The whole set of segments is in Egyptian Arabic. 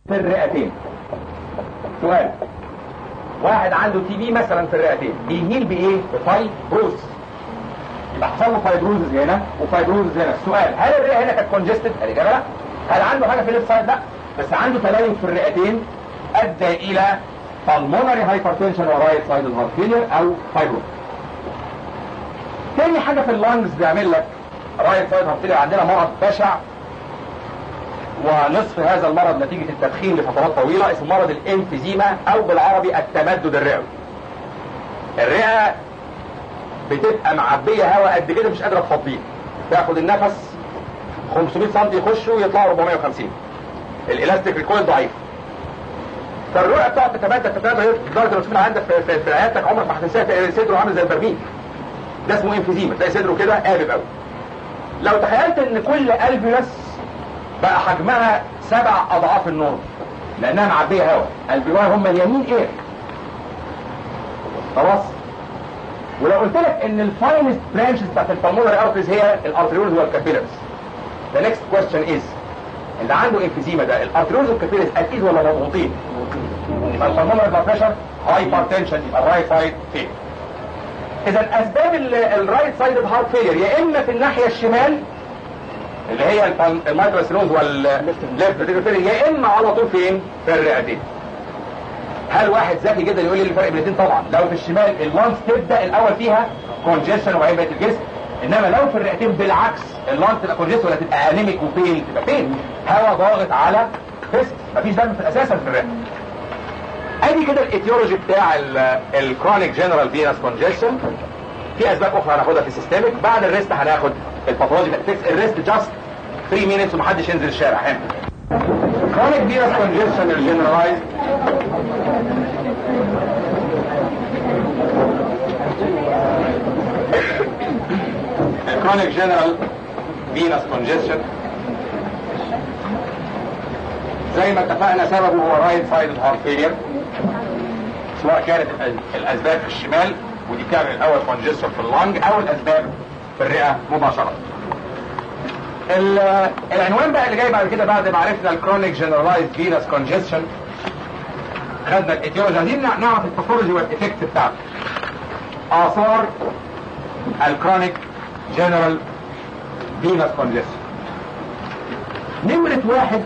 في الرئتين سؤال واحد عنده تي بي مثلا في الرئتين بيهيل بايه؟ بفايبروز يبقى حصل له فايبروزز هنا وفايبروزز هنا السؤال هل الرئه هنا كانت كونجستد؟ الاجابه لا هل عنده حاجه في الليفت سايد؟ لا بس عنده تليف في الرئتين ادى الى pulmonary hypertension ورايت سايد هارت فيلير او فايبروز تاني حاجه في اللانجز بيعمل لك رايت سايد هارت فيلير عندنا مرض بشع ونصف هذا المرض نتيجة التدخين لفترات طويلة اسمه مرض الانفيزيما او بالعربي التمدد الرئوي الرئة بتبقى معبية هواء قد كده مش قادرة تفضيه تاخد النفس 500 سم يخشوا يطلعوا 450 الالاستيك ريكويل ضعيف فالرئة بتقعد تتمدد تتمدد لدرجة لو تشوف عندك في, في, في عيادتك عمرك ما هتنساها تلاقي صدره عامل زي البرميل ده اسمه انفيزيما تلاقي صدره كده قالب قوي لو تخيلت ان كل الفيوس بقى حجمها سبع اضعاف النور لانها معبيه هواء البيوار هم مليانين اير خلاص ولو قلت لك ان الفاينست برانشز بتاعت البلمونري ارتريز هي الارتريولز والكابيلرز The next question is اللي عنده انفيزيما ده الارتريولز والكابيلرز اكيد ولا مضغوطين؟ يبقى البلمونري بلاد بريشر هايبر تنشن يبقى الرايت سايد فين؟ اذا اسباب الرايت سايد هارت فيلير يا اما في الناحيه الشمال اللي هي المايكروسيروز والليفت يا اما على طول فين؟ في الرئتين. هل واحد ذكي جدا يقول لي الفرق بين الاثنين طبعا لو في الشمال اللانس تبدا الاول فيها كونجيشن وبعدين بقيه الجسم انما لو في الرئتين بالعكس اللانس تبقى كونجيشن ولا تبقى انيميك وفين تبقى فين؟ هواء ضاغط على فيست مفيش دم في اساسا في الرئه. ادي كده الايتيولوجي بتاع الكرونيك جنرال فينس كونجيشن في اسباب اخرى هناخدها في السيستمك بعد الريست هناخد الباثولوجيكال افكتس الريست جاست 3 مينتس ومحدش ينزل الشارع هنا chronic venous congestion الجنرالايز chronic general venous congestion زي ما اتفقنا سببه هو رايت سايد هارت فيلير سواء كانت الاسباب في الشمال ودي بتعمل الاول كونجستشن في اللنج او الاسباب في الرئه مباشره. العنوان بقى اللي جاي بعد كده بعد ما عرفنا الكرونيك جنرالايز فينس كونجستشن خدنا الايتيولوجي عايزين نعرف الباثولوجي والافكت بتاعته. اثار الكرونيك جنرال فينس كونجستشن. نمرة واحد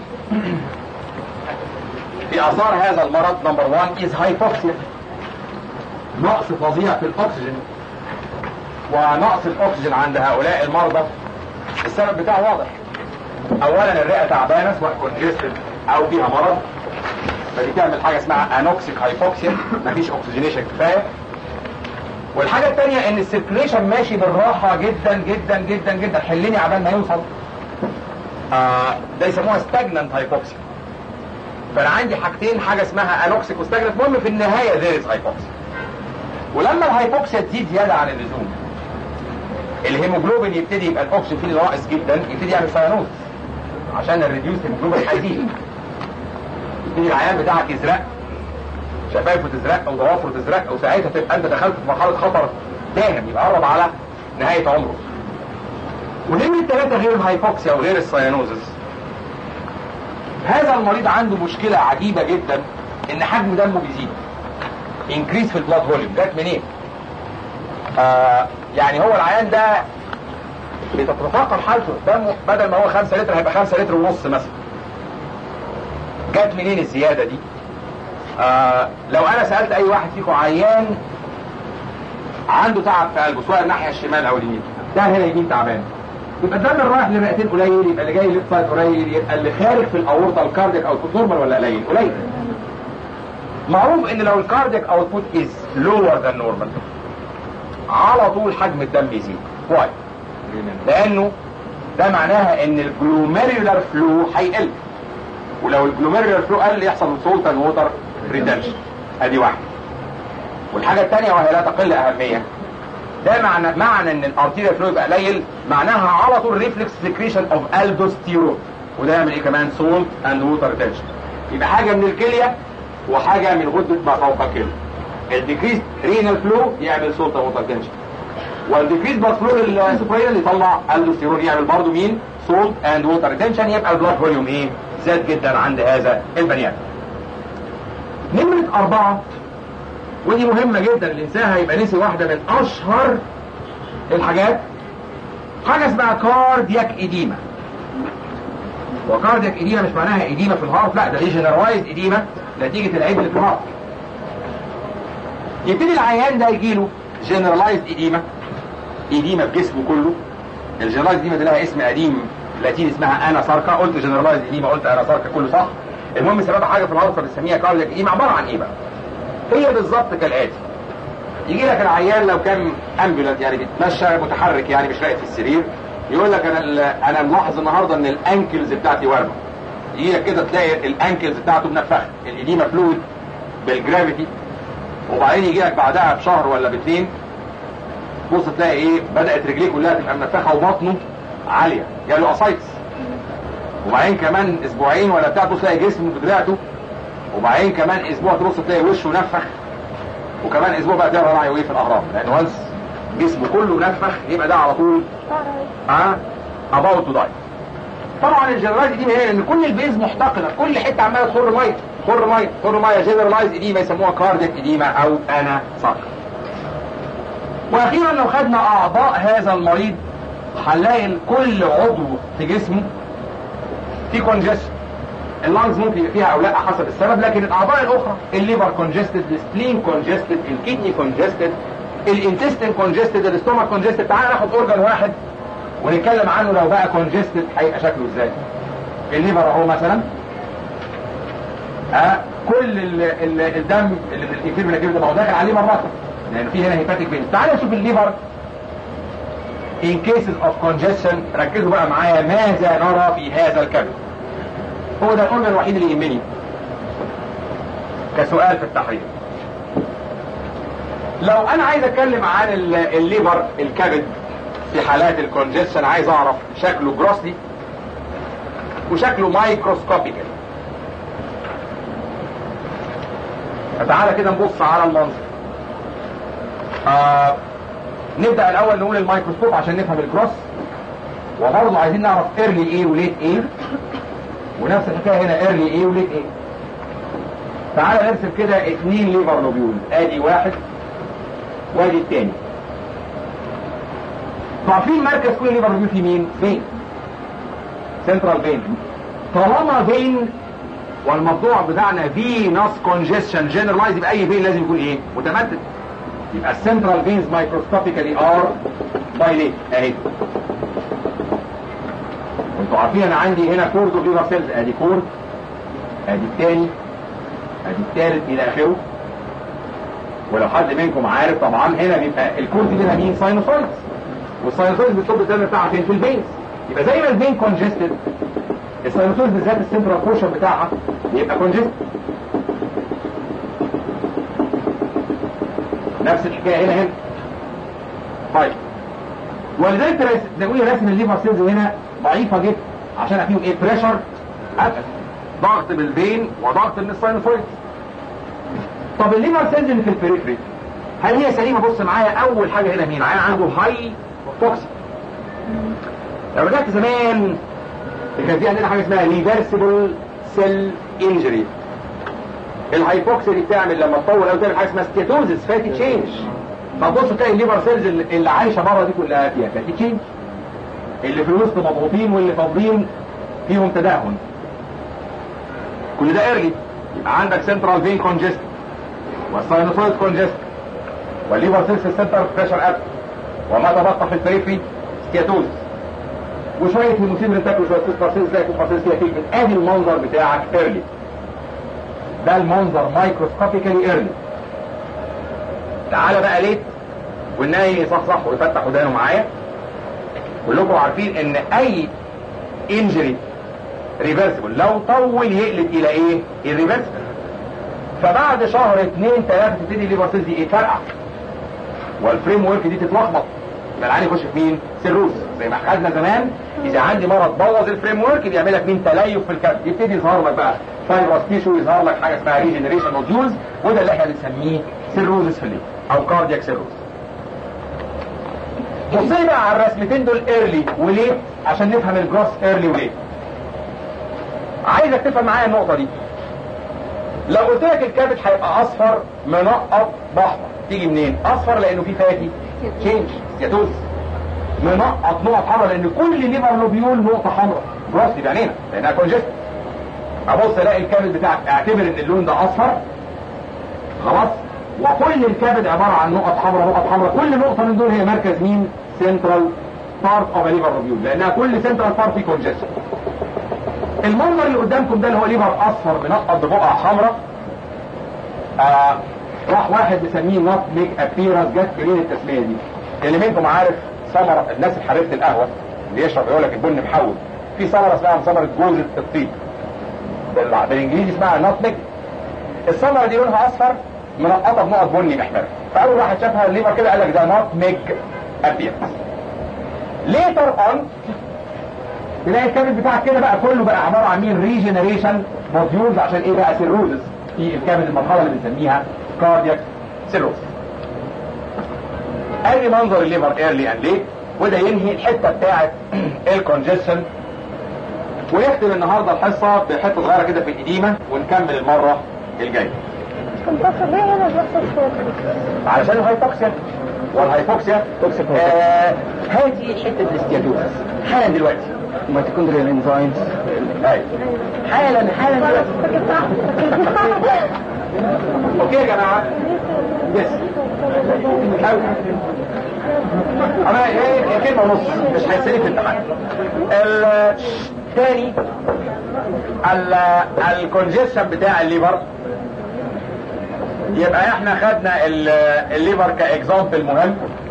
في اثار هذا المرض نمبر 1 از هايبوكسيا نقص فظيع في الاكسجين ونقص الاكسجين عند هؤلاء المرضى السبب بتاعه واضح اولا الرئه تعبانه سواء كونجستد او فيها مرض فدي تعمل حاجه اسمها انوكسيك هايبوكسيا مفيش اكسجينيشن كفايه والحاجه الثانيه ان السيركليشن ماشي بالراحه جدا جدا جدا جدا حلني عبال ما يوصل آه ده يسموها ستاجننت هايبوكسيا فانا عندي حاجتين حاجه اسمها انوكسيك وستاجننت المهم في النهايه ذير از هايبوكسيا ولما الهايبوكسيا تزيد زياده عن اللزوم الهيموجلوبين يبتدي يبقى الاكسجين فيه ناقص جدا يبتدي يعمل سيانوز عشان الريديوس هيموجلوبين هيزيد يبتدي العيان بتاعك يزرق شفايفه تزرق او ضوافره تزرق او ساعتها تبقى انت دخلت في مرحله خطر داهم يبقى قرب على نهايه عمره ونمرة ثلاثة غير الهايبوكسيا وغير السيانوزس هذا المريض عنده مشكلة عجيبة جدا ان حجم دمه بيزيد انكريس في البلاد فوليوم جت منين؟ آه يعني هو العيان ده بتتفاقم حالته دمه بدل ما هو 5 لتر هيبقى 5 لتر ونص مثلا جت منين الزياده دي؟ آه لو انا سالت اي واحد فيكم عيان عنده تعب في قلبه سواء الناحيه الشمال او اليمين ده هنا يمين تعبان يبقى الدم اللي رايح للرئتين قليل يبقى اللي جاي ليفت سايد قليل يبقى اللي خارج في الاورطه الكارديك اوتبوت نورمال ولا قليل؟ قليل معروف ان لو الكارديك اوتبوت از لور ذان نورمال على طول حجم الدم بيزيد واي لانه ده معناها ان الجلوميريولار فلو هيقل ولو الجلوميريولار فلو قل يحصل سولت اند ووتر ريتنشن ادي واحده والحاجه الثانيه وهي لا تقل اهميه ده معنى معنى ان الارتيريال فلو يبقى قليل معناها على طول ريفلكس سكريشن اوف الدوستيرون وده يعمل ايه كمان سولت اند ووتر ريتنشن يبقى حاجه من الكليه وحاجه من غده ما فوق الكليه الديكريس رينال فلو يعمل سولت اند ووتر ريتنشن والديكريس بلاد فلو السوبرينال يطلع الدوستيرون يعمل برضه مين سولت اند ووتر ريتنشن يبقى البلاد فوليوم ايه زاد جدا عند هذا البني ادم نمرة أربعة ودي مهمة جدا الإنسان هيبقى نسي واحدة من أشهر الحاجات حاجة اسمها كاردياك إديمة وكاردياك إديمة مش معناها إديمة في الهارت لا ده دي جنرالايز إديمة نتيجة العيب اللي في الهارت يبتدي العيان ده يجيله جنرالايز إديمة إديمة في جسمه كله الجنرالايز إديمة دي لها اسم قديم لاتيني اسمها أنا ساركا قلت جنرالايز إديمة قلت أنا ساركا كله صح المهم سبب حاجة في الهارت فبنسميها كاردياك إديمة عبارة عن إيه بقى؟ هي بالظبط كالآتي يجي لك العيان لو كان امبولانت يعني بيتمشى متحرك يعني مش راقد في السرير يقول لك انا انا ملاحظ النهارده ان الانكلز بتاعتي وارمه يجي لك كده تلاقي الانكلز بتاعته منفخه الاديمه فلويد بالجرافيتي وبعدين يجي لك بعدها بشهر ولا باثنين تبص تلاقي ايه بدات رجليه كلها تبقى منفخه وبطنه عاليه جاله اسايتس وبعدين كمان اسبوعين ولا بتاع تبص تلاقي جسمه بدراعته وبعدين كمان اسبوع تبص تلاقي وشه نفخ وكمان اسبوع بقى تقرا راعي وايه في الاهرام لان وانس جسمه كله نفخ يبقى ده على طول ها اباوت تو داي طبعا الجنرالايز دي هي ان كل البيز محتقنه كل حته عماله تخر ميه تخر ميه تخر ميه جنرالايز اديما يسموها كارديك اديما او انا صقر واخيرا لو خدنا اعضاء هذا المريض هنلاقي كل عضو في جسمه في كونجستشن اللانجز ممكن يبقى فيها او لا حسب السبب لكن الاعضاء الاخرى الليفر كونجستد السبلين كونجستد الكدني كونجستد الانتستين كونجستد الاستومك كونجستد تعال ناخد اورجان واحد ونتكلم عنه لو بقى كونجستد هيبقى شكله ازاي الليفر اهو مثلا آه كل ال ال الدم اللي من الانفير من الجلد ما هو داخل عليه مره لان في هنا هيباتيك فين تعال نشوف الليفر in cases of congestion ركزوا بقى معايا ماذا نرى في هذا الكبد هو ده الاورجن الوحيد اللي يهمني كسؤال في التحرير لو انا عايز اتكلم عن الليفر الكبد في حالات الكونجستشن عايز اعرف شكله جروسلي وشكله مايكروسكوبيكال فتعالى كده نبص على المنظر آه نبدا الاول نقول الميكروسكوب عشان نفهم الجروس وبرضه عايزين نعرف ايرلي ايه وليت ايه ونفس الحكايه هنا ايرلي ايه وليت ايه تعالى نرسم كده اثنين ليفر لوبيول ادي واحد وادي الثاني عارفين مركز كل ليفر لوبيول في مين؟ فين؟ سنترال فين طالما فين والموضوع بتاعنا فينوس كونجستشن جنرالايز يبقى اي فين لازم يكون ايه؟ متمدد يبقى السنترال فينز مايكروسكوبيكالي ار بايليت اهي وانتوا عارفين انا عندي هنا كورد اوف ليفر سيلز ادي كورد ادي الثاني ادي الثالث الى اخره ولو حد منكم عارف طبعا هنا بيبقى الكورد ده مين ساينوسايتس والساينوسايتس بتصب الدم بتاعها فين في الفينز يبقى زي ما الفين كونجستد الساينوسايتس بالذات السنترال بورشن بتاعها بيبقى كونجستد نفس الحكايه هنا هنا طيب ولذلك تلاقوني رسم الليفر سيلز هنا ضعيفه جدا عشان فيهم ايه بريشر اتقل ضغط بالفين وضغط من الساينوسويد طب الليفر سيلز اللي في البريفري هل هي سليمه بص معايا اول حاجه هنا مين عيان عنده هاي توكسيك لو رجعت زمان كان في عندنا حاجه اسمها ريفرسيبل سيل انجري الهايبوكسيا دي بتعمل لما تطول او تعمل حاجه اسمها ستيتوزس فاتي تشينج فتبص تلاقي الليفر سيلز اللي عايشه بره دي كلها فيها فاتي تشينج اللي في الوسط مضغوطين واللي فاضيين فيهم تدهن كل ده ايرلي يبقى عندك سنترال فين كونجست والساينوسويد كونجست والليفر سيلز في السنتر بريشر اب وما تبقى في البريفري ستياتوزس وشويه هيموسيمرين تاكل شويه سيستر سيلز زي كوبر سيلز فيها كلمه ادي المنظر بتاعك ايرلي ده المنظر مايكروسكوبيكالي ايرلي تعالى بقى ليت والناي يصحصح ويفتح ودانه معايا كلكم عارفين ان اي انجري ريفرسبل لو طول يقلب الى ايه الريفرسبل فبعد شهر اثنين ثلاثة تبتدي الليفر سيلز دي تفرقع والفريم ورك دي تتلخبط يبقى العين يخش في مين؟ سيروس زي ما خدنا زمان اذا عندي مرض بوظ الفريم ورك بيعمل لك مين تليف في الكبد يبتدي يظهر لك بقى فايبرس تيشو يظهر لك حاجه اسمها ريجنريشن نوديولز وده اللي احنا بنسميه سيروزس في الليل او كاردياك سيروز بص لي بقى على الرسمتين دول ايرلي وليه عشان نفهم الجروس ايرلي وليه عايزك تفهم معايا النقطه دي لو قلت لك الكبد هيبقى اصفر منقط باحمر تيجي منين اصفر لانه فيه فاتي تشينج سياتوز منقط نقط حمراء لان كل ليفر لوبيول نقطه حمراء راسي بعينينا لانها كونجست ابص الاقي الكبد بتاعك اعتبر ان اللون ده اصفر خلاص وكل الكبد عباره عن نقط حمراء نقط حمراء كل نقطه من دول هي مركز مين سنترال بارت اوف ليفر لوبيول لانها كل سنترال بارت فيه كونجست المنظر اللي قدامكم ده اللي هو ليفر اصفر منقط ببقعه حمراء آه راح واحد مسميه نوت ميك ابيرنس جت منين التسميه دي اللي منكم عارف ثمره الناس اللي حريفه القهوه اللي يشرب يقول لك البن محول في ثمره اسمها ثمره جوز الطيب بال- بالانجليزي اسمها نوت ميك الثمره دي لونها اصفر منقطه بنقط بني محمر فاول واحد شافها الليفر كده قال لك ده نوت ميك ابيرنس ليتر اون تلاقي الكبد بتاعك كده بقى كله بقى عباره عن مين ريجنريشن موديولز عشان ايه بقى سيروزس في الكبد المرحله اللي بنسميها كاردياك سيروز ادي منظر الليفر ايرلي اند ليت وده ينهي الحته بتاعه الكونجستشن ونختم النهارده الحصه بحته صغيره كده في القديمه ونكمل المره الجايه كنت أصل ليه هنا بيحصل صوت علشان الهايبوكسيا والهايبوكسيا آه هذه حته الاستياتوزس حالا دلوقتي ميتوكوندريال انزيمز ايوه حالا حالا دلوقتي اوكي يا جماعه يس حاول انا ايه كلمه ونص مش هيتسالي في الامتحان الثاني الكونجيشن بتاع الليفر يبقى احنا خدنا ال- الليفر كاكزامبل مهم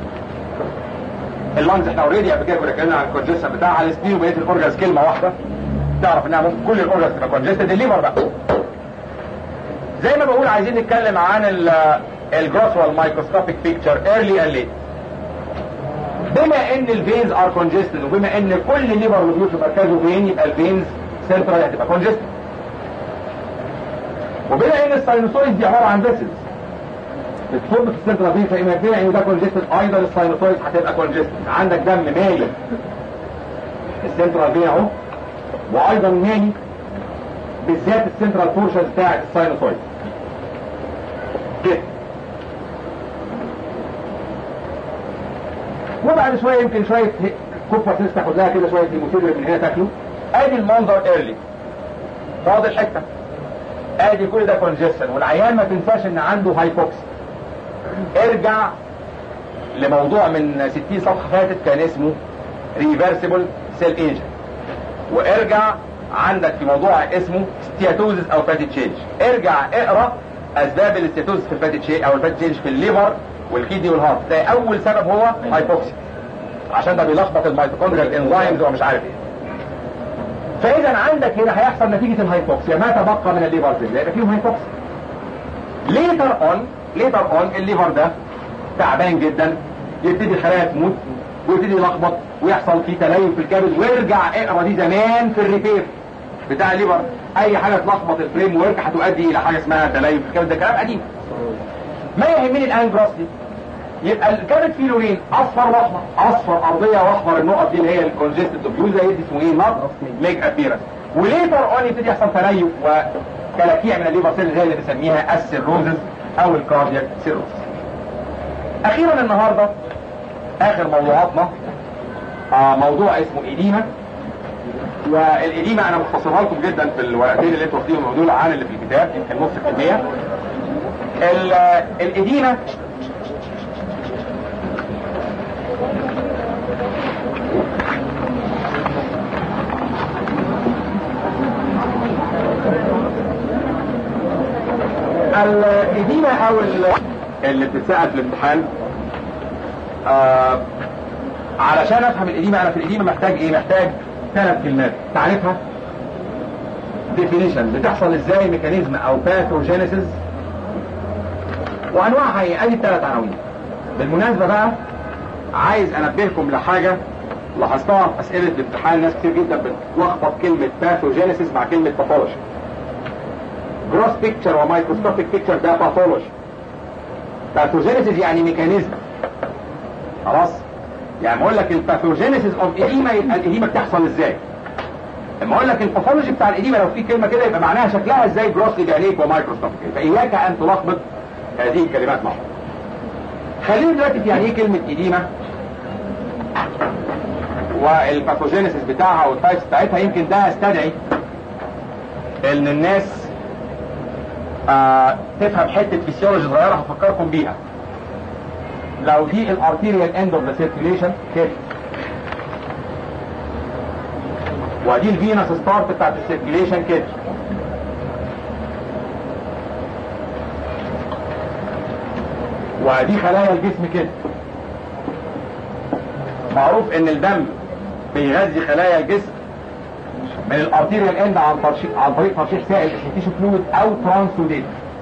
اللانز احنا اوريدي قبل كده كنا اتكلمنا عن الكونجيشن بتاعها السبين وبقيه الاورجاز كلمه واحده تعرف انها ممكن كل الاورجاز تبقى كونجستد الليفر بقى زي ما بقول عايزين نتكلم عن الجروس والمايكروسكوبيك بيكتشر ايرلي اند ليت بما ان الفينز ار كونجستد وبما ان كل ليفر لوبيول في مركزه فين يبقى الفينز سنترال هتبقى كونجستد وبما ان الساينوسويد دي عباره عن فيسلز بتصب في السنترال فين فإما بما ان ده كونجستد ايضا الساينوسويد هتبقى كونجستد عندك دم مالي السنترال فين اهو وايضا مالي بالذات السنترال بورشن بتاع الساينوسويد كده وبعد شويه يمكن شويه كوبا سيس تاخد لها كده شويه هيموفيلر من هنا تاكله ادي المنظر ايرلي فاضل حته ادي كل ده كونجستن والعيان ما تنساش ان عنده هايبوكسي ارجع لموضوع من 60 صفحه فاتت كان اسمه ريفرسيبل سيل ايجنت وارجع عندك في موضوع اسمه ستياتوزس او فاتي تشينج ارجع اقرا اسباب الاستياتوزس في الفاتي تشينج او الفاتي تشينج في الليفر والكيدني والهارت تلاقي اول سبب هو هايبوكسيا عشان ده بيلخبط الميتوكوندريال انزيمز ومش عارف ايه فاذا عندك هنا هيحصل نتيجه الهايبوكسيا ما تبقى من الليفر سيل يبقى فيهم هايبوكسيا ليتر اون ليتر اون الليفر ده تعبان جدا يبتدي الخلايا تموت ويبتدي يلخبط ويحصل فيه تليف في الكبد وارجع اقرا دي زمان في الريبير بتاع الليفر اي حاجه تلخبط الفريم ورك هتؤدي الى حاجه اسمها تليف في الكبد ده كلام قديم ما يهمني الان جروسلي يبقى الكبد فيه لونين اصفر واحمر اصفر ارضيه واحمر النقط دي اللي هي الكونجستد دوبيوزا يدي اسمه ايه نقط ميك ابيرنس وليتر اون يبتدي يحصل تليف وكلاكيع من الليفر سيل زي اللي بنسميها السيروزز او الكاردياك سيروز اخيرا النهارده اخر موضوعاتنا آه موضوع اسمه ايديما والإديمة أنا مختصرها لكم جدا في الورقتين اللي انتوا واخدينهم دول عن اللي في الكتاب يمكن نص الكمية ال- الإديمة الإديمة أو ال- اللي بتتسأل في الامتحان آه علشان افهم الإديمة أنا في الإديمة محتاج إيه؟ محتاج ثلاث كلمات تعرفها definition بتحصل ازاي ميكانيزم او باثوجينيسيس وانواعها ايه ادي الثلاث عناوين بالمناسبه بقى عايز انبهكم لحاجه لاحظتها في اسئله الامتحان ناس كتير جدا بتلخبط كلمه باثوجينيسيس مع كلمه باثولوجي جروس بيكتشر ومايكروسكوبيك بيكتشر ده باثولوجي باثوجينيسيس يعني ميكانيزم خلاص يعني بقول لك الباثوجينيسيس اوف ايديما يبقى الايديما بتحصل ازاي لما اقول لك الباثولوجي بتاع الاديمه لو في كلمه كده يبقى معناها شكلها ازاي جروسلي بعينيك ومايكروسكوبيك فاياك ان تلخبط هذه الكلمات مع بعض خلينا دلوقتي في يعني ايه كلمه اديمه والباثوجينيسيس بتاعها والتايبس بتاعتها يمكن ده يستدعي ان الناس آه تفهم حته فيسيولوجي صغيره هفكركم بيها لو دي الارتيريال اند اوف ذا سيركيوليشن كده ودي الفينس ستارت بتاعت السيركيوليشن كده ودي خلايا الجسم كده معروف ان الدم بيغذي خلايا الجسم من الارتيريال اند عن ترشيح عن طريق ترشيح سائل اسمه تيشو فلويد او ترانسوديت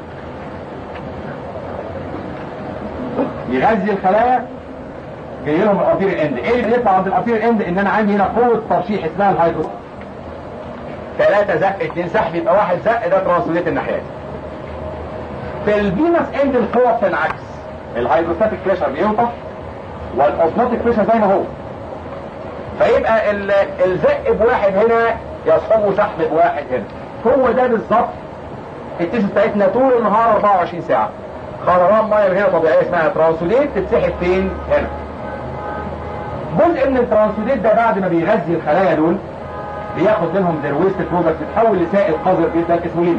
يغذي الخلايا جاي لهم الارتيريال اند ايه اللي بيطلع عند الارتيريال اند ان انا عندي هنا قوه ترشيح اسمها الهيدروس ثلاثة زق اتنين سحب يبقى واحد زق ده ترانسوديت الناحية في الفينس اند القوة بتنعكس الهيدروستاتيك بريشر بيوطى والاوزموتيك بريشر زي ما هو فيبقى الزق بواحد هنا يصحبه سحب بواحد هنا هو ده بالظبط التيشو بتاعتنا طول النهار 24 ساعة خرران ميه من هنا طبيعية اسمها ترانسوديت تتسحب فين هنا جزء من الترانسوديت ده بعد ما بيغذي الخلايا دول بياخد منهم ذير ويست برودكت تتحول لسائل قذر جدا اسمه ليمف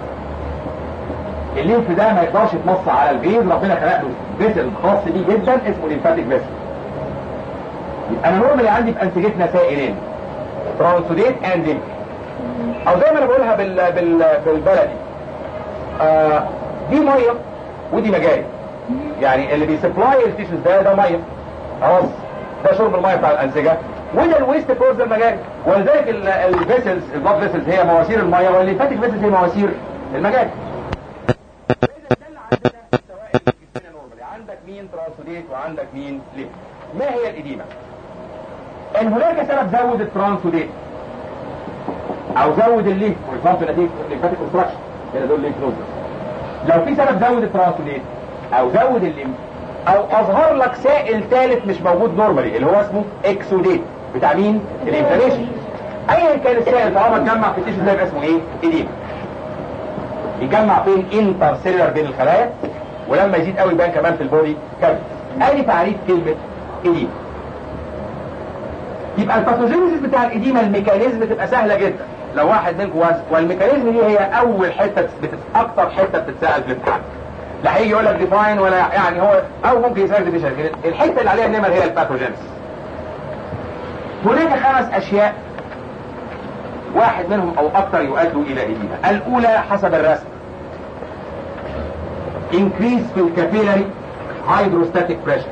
الليمف ده ما يقدرش يتمص على الفيز ربنا خلق له فيسل خاص بيه جدا اسمه ليمفاتيك فيسل انا نورمالي عندي بانسجتنا سائلين ترانسوديت اند ليمف او زي ما انا بقولها بال بال بالبلدي آه دي ميه ودي مجاري يعني اللي بيسبلاي التيشوز ده ده ميه خلاص ده شرب الميه بتاع الانسجه وده الويست كورس المجاري ولذلك الفيسلز البلاد فيسلز هي مواسير الميه والليمفاتيك فيسلز هي مواسير المجاري عندك مين ترانسوديت وعندك مين ليف ما هي الإديمة ان هناك سبب زود الترانسوديت او زود الليف فور اكزامبل نتيجه الليمفاتيك اوبستراكشن هنا دول ليف نوزل لو في سبب زود الترانسوديت او زود الليمف او اظهر لك سائل ثالث مش موجود نورمالي اللي هو اسمه اكسوديت بتاع مين الانفلاميشن ايا كان السائل طالما اتجمع في التيشو ده يبقى اسمه ايه اديمه يجمع فين انتر سيلر بين الخلايا ولما يزيد قوي يبان كمان في البودي كافيتي ادي تعريف كلمه اديمه يبقى الباثوجينيسيس بتاع الاديمه الميكانيزم تبقى سهله جدا لو واحد منكم واز والميكانيزم دي هي اول حته بتت... اكتر حته بتتسال في الامتحان لا هيجي يقول لك ديفاين ولا يعني هو او ممكن يسالك ديفيشن الحته اللي عليها النمر هي الباثوجينيسيس هناك خمس اشياء واحد منهم او اكثر يؤدوا الى اديمه الاولى حسب الرسم increase في الكابيلاري هيدروستاتيك بريشر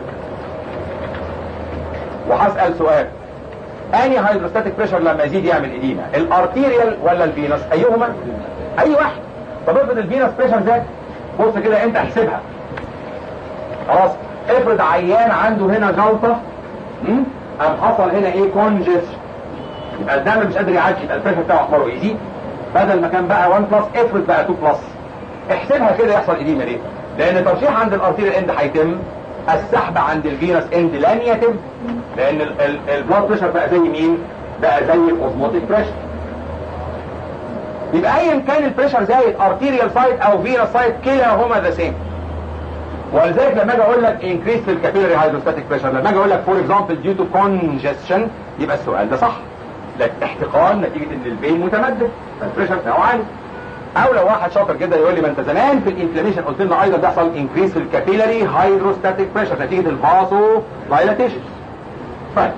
وهسأل سؤال اني هيدروستاتيك بريشر لما يزيد يعمل اديمه الارتيريال ولا الفينس ايهما اي واحد طب افرض الفينس بريشر زاد بص كده انت احسبها خلاص افرض عيان عنده هنا جلطه قام حصل هنا ايه كونجستشن يبقى الدم مش قادر يعدي يبقى البريشر بتاعه اخباره يزيد بدل ما كان بقى 1 بلس افرض بقى 2 بلس احسبها كده يحصل اديمه ليه؟ لان الترشيح عند الارتيريال اند هيتم السحب عند الفينس اند لن يتم لان البلاد بريشر بقى زي مين؟ بقى زي الاوزموتيك بريشر يبقى ايا كان البريشر زايد ارتيريال سايت او فينس سايت كلاهما ذا سيم ولذلك لما اجي اقول لك انكريس في الكابيلاري هيدروستاتيك بريشر لما اجي اقول لك فور اكزامبل ديو تو كونجستشن يبقى السؤال ده صح لك احتقان نتيجه ان البين متمدد فالبريشر بتاعه عالي او لو واحد شاطر جدا يقول لي ما انت زمان في الانفلاميشن قلت لنا ايضا بيحصل انكريس في الكابيلاري هيدروستاتيك بريشر نتيجه الفاسو دايلاتيشن طيب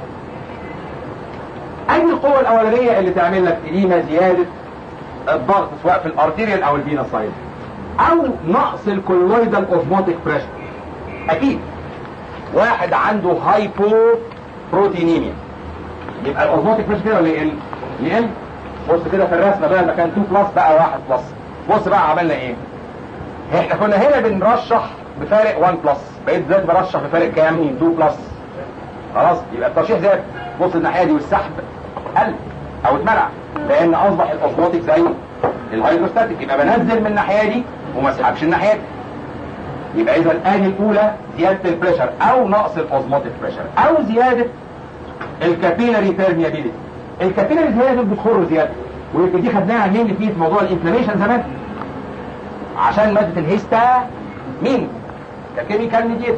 اي القوه الاولانيه اللي تعمل لك اديمه زياده الضغط سواء في الارتيريال او الفينا سايد او نقص الكولويدال اوزموتيك بريشر اكيد واحد عنده هايبو بروتينيميا يبقى الاوزموتيك بريشر كده ولا يقل يقل بص كده في الرسمه بقى لما كان 2 بلس بقى 1 بلس بص بقى عملنا ايه احنا كنا هنا بنرشح بفارق 1 بلس بقيت دلوقتي برشح بفارق كام 2 بلس خلاص يبقى الترشيح زاد بص الناحيه دي والسحب قل او اتمنع لان اصبح الاوزموتيك زي الهيدروستاتيك يبقى بنزل من الناحيه دي وما اسحبش الناحيه دي يبقى اذا الان الاولى زياده البريشر او نقص الاوزموتيك بريشر او زياده الكابيلاري بيرميابيليتي الكابيلاريز هي دول بتخروا زياده ويمكن دي خدناها مين في في موضوع الانفلاميشن زمان عشان ماده الهيستا مين ككيميكال ميديت